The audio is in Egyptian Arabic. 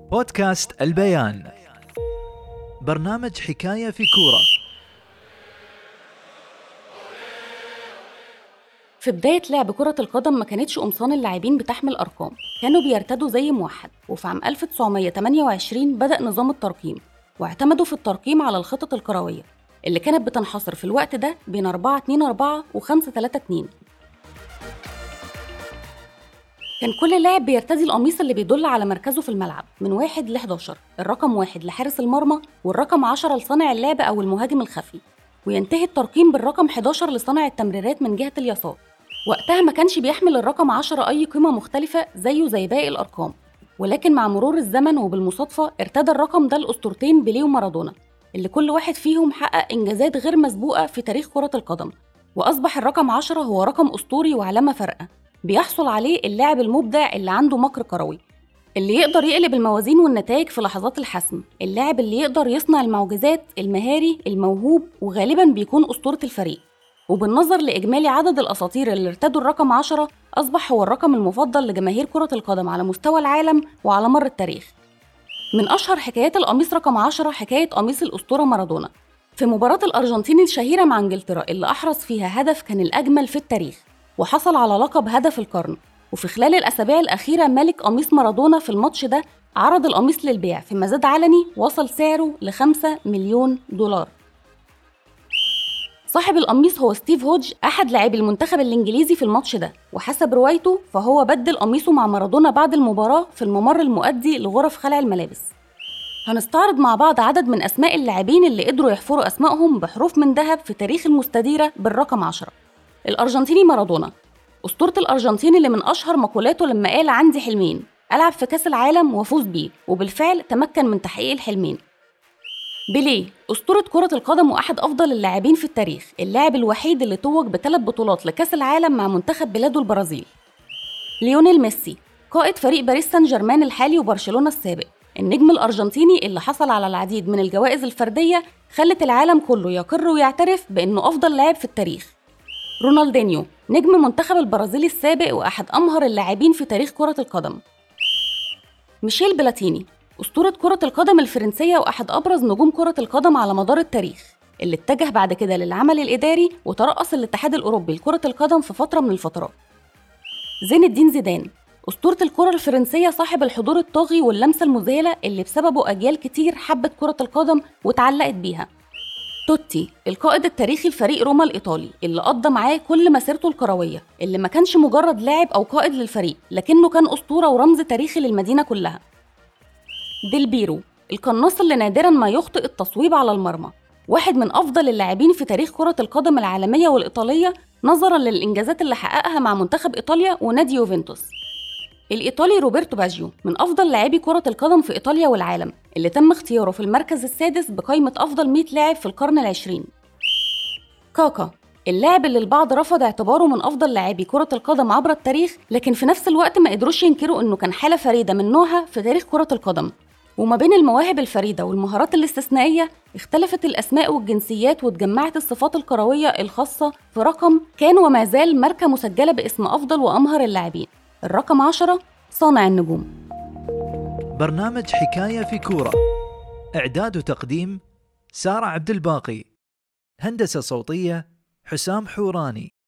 بودكاست البيان برنامج حكاية في كورة في بداية لعب كرة القدم ما كانتش قمصان اللاعبين بتحمل أرقام كانوا بيرتدوا زي موحد وفي عام 1928 بدأ نظام الترقيم واعتمدوا في الترقيم على الخطط الكروية اللي كانت بتنحصر في الوقت ده بين 4 2 4 و 5 3 2 كان كل لاعب بيرتدي القميص اللي بيدل على مركزه في الملعب من واحد ل 11 الرقم واحد لحارس المرمى والرقم 10 لصانع اللعب أو المهاجم الخفي وينتهي الترقيم بالرقم 11 لصانع التمريرات من جهة اليسار وقتها ما كانش بيحمل الرقم 10 أي قيمة مختلفة زيه زي باقي الأرقام ولكن مع مرور الزمن وبالمصادفة ارتدى الرقم ده الأسطورتين بيليه ومارادونا اللي كل واحد فيهم حقق إنجازات غير مسبوقة في تاريخ كرة القدم وأصبح الرقم 10 هو رقم أسطوري وعلامة فارقة بيحصل عليه اللاعب المبدع اللي عنده مكر كروي اللي يقدر يقلب الموازين والنتائج في لحظات الحسم اللاعب اللي يقدر يصنع المعجزات المهاري الموهوب وغالبا بيكون أسطورة الفريق وبالنظر لإجمالي عدد الأساطير اللي ارتدوا الرقم 10 أصبح هو الرقم المفضل لجماهير كرة القدم على مستوى العالم وعلى مر التاريخ من أشهر حكايات القميص رقم 10 حكاية قميص الأسطورة مارادونا في مباراة الأرجنتين الشهيرة مع إنجلترا اللي أحرز فيها هدف كان الأجمل في التاريخ وحصل على لقب هدف القرن وفي خلال الأسابيع الأخيرة مالك قميص مارادونا في الماتش ده عرض القميص للبيع في مزاد علني وصل سعره ل 5 مليون دولار صاحب القميص هو ستيف هوج أحد لاعبي المنتخب الإنجليزي في الماتش ده وحسب روايته فهو بدل قميصه مع مارادونا بعد المباراة في الممر المؤدي لغرف خلع الملابس هنستعرض مع بعض عدد من أسماء اللاعبين اللي قدروا يحفروا أسمائهم بحروف من ذهب في تاريخ المستديرة بالرقم 10 الأرجنتيني مارادونا أسطورة الأرجنتين اللي من أشهر مقولاته لما قال عندي حلمين ألعب في كأس العالم وأفوز بيه وبالفعل تمكن من تحقيق الحلمين بيليه أسطورة كرة القدم وأحد أفضل اللاعبين في التاريخ اللاعب الوحيد اللي توج بثلاث بطولات لكأس العالم مع منتخب بلاده البرازيل ليونيل ميسي قائد فريق باريس سان جيرمان الحالي وبرشلونة السابق النجم الأرجنتيني اللي حصل على العديد من الجوائز الفردية خلت العالم كله يقر ويعترف بأنه أفضل لاعب في التاريخ رونالدينيو نجم منتخب البرازيل السابق وأحد أمهر اللاعبين في تاريخ كرة القدم ميشيل بلاتيني أسطورة كرة القدم الفرنسية وأحد أبرز نجوم كرة القدم على مدار التاريخ اللي اتجه بعد كده للعمل الإداري وترأس الاتحاد الأوروبي لكرة القدم في فترة من الفترات زين الدين زيدان أسطورة الكرة الفرنسية صاحب الحضور الطاغي واللمسة المذهلة اللي بسببه أجيال كتير حبت كرة القدم واتعلقت بيها توتي القائد التاريخي لفريق روما الإيطالي اللي قضى معاه كل مسيرته الكروية اللي ما كانش مجرد لاعب أو قائد للفريق لكنه كان أسطورة ورمز تاريخي للمدينة كلها ديل بيرو القناص اللي نادرا ما يخطئ التصويب على المرمى واحد من أفضل اللاعبين في تاريخ كرة القدم العالمية والإيطالية نظرا للإنجازات اللي حققها مع منتخب إيطاليا ونادي يوفنتوس الإيطالي روبرتو باجيو من أفضل لاعبي كرة القدم في إيطاليا والعالم اللي تم اختياره في المركز السادس بقائمة أفضل 100 لاعب في القرن العشرين كاكا اللاعب اللي البعض رفض اعتباره من أفضل لاعبي كرة القدم عبر التاريخ لكن في نفس الوقت ما قدروش ينكروا إنه كان حالة فريدة من نوعها في تاريخ كرة القدم وما بين المواهب الفريدة والمهارات الاستثنائية اختلفت الأسماء والجنسيات واتجمعت الصفات الكروية الخاصة في رقم كان وما زال ماركة مسجلة باسم أفضل وأمهر اللاعبين الرقم 10 صانع النجوم برنامج حكاية في كورة إعداد وتقديم سارة عبد الباقي هندسة صوتية حسام حوراني